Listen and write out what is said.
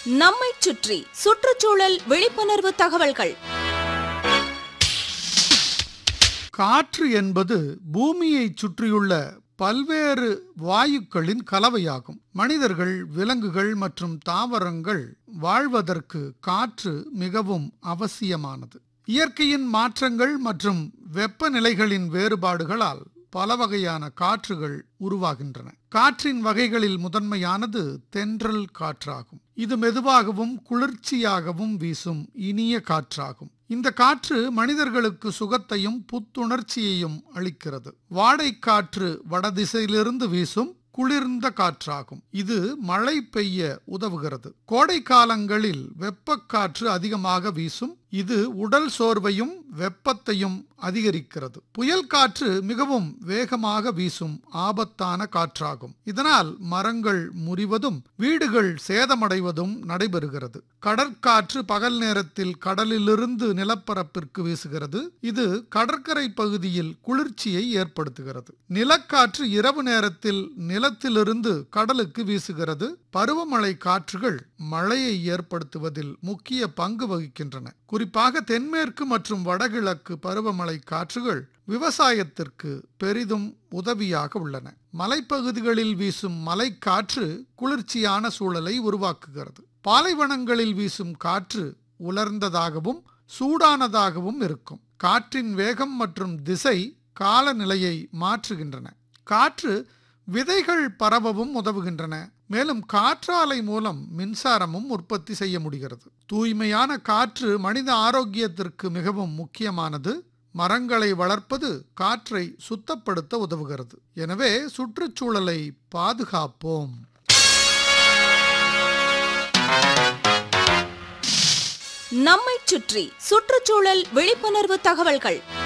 நம்மைச் சுற்றி சுற்றுச்சூழல் விழிப்புணர்வு தகவல்கள் காற்று என்பது பூமியைச் சுற்றியுள்ள பல்வேறு வாயுக்களின் கலவையாகும் மனிதர்கள் விலங்குகள் மற்றும் தாவரங்கள் வாழ்வதற்கு காற்று மிகவும் அவசியமானது இயற்கையின் மாற்றங்கள் மற்றும் வெப்பநிலைகளின் வேறுபாடுகளால் பல வகையான காற்றுகள் உருவாகின்றன காற்றின் வகைகளில் முதன்மையானது தென்றல் காற்றாகும் இது மெதுவாகவும் குளிர்ச்சியாகவும் வீசும் இனிய காற்றாகும் இந்த காற்று மனிதர்களுக்கு சுகத்தையும் புத்துணர்ச்சியையும் அளிக்கிறது வாடை காற்று வடதிசையிலிருந்து வீசும் குளிர்ந்த காற்றாகும் இது மழை பெய்ய உதவுகிறது கோடை காலங்களில் வெப்பக்காற்று அதிகமாக வீசும் இது உடல் சோர்வையும் வெப்பத்தையும் அதிகரிக்கிறது புயல் காற்று மிகவும் வேகமாக வீசும் ஆபத்தான காற்றாகும் இதனால் மரங்கள் முறிவதும் வீடுகள் சேதமடைவதும் நடைபெறுகிறது கடற்காற்று பகல் நேரத்தில் கடலிலிருந்து நிலப்பரப்பிற்கு வீசுகிறது இது கடற்கரை பகுதியில் குளிர்ச்சியை ஏற்படுத்துகிறது நிலக்காற்று இரவு நேரத்தில் நிலத்திலிருந்து கடலுக்கு வீசுகிறது பருவமழை காற்றுகள் மழையை ஏற்படுத்துவதில் முக்கிய பங்கு வகிக்கின்றன குறிப்பாக தென்மேற்கு மற்றும் வடகிழக்கு பருவமழை காற்றுகள் விவசாயத்திற்கு பெரிதும் உதவியாக உள்ளன மலைப்பகுதிகளில் வீசும் மலைக்காற்று குளிர்ச்சியான சூழலை உருவாக்குகிறது பாலைவனங்களில் வீசும் காற்று உலர்ந்ததாகவும் சூடானதாகவும் இருக்கும் காற்றின் வேகம் மற்றும் திசை காலநிலையை மாற்றுகின்றன காற்று விதைகள் பரவவும் உதவுகின்றன மேலும் காற்றாலை மூலம் மின்சாரமும் உற்பத்தி செய்ய முடிகிறது தூய்மையான காற்று மனித ஆரோக்கியத்திற்கு மிகவும் முக்கியமானது மரங்களை வளர்ப்பது காற்றை சுத்தப்படுத்த உதவுகிறது எனவே சுற்றுச்சூழலை பாதுகாப்போம் நம்மைச் சுற்றி சுற்றுச்சூழல் விழிப்புணர்வு தகவல்கள்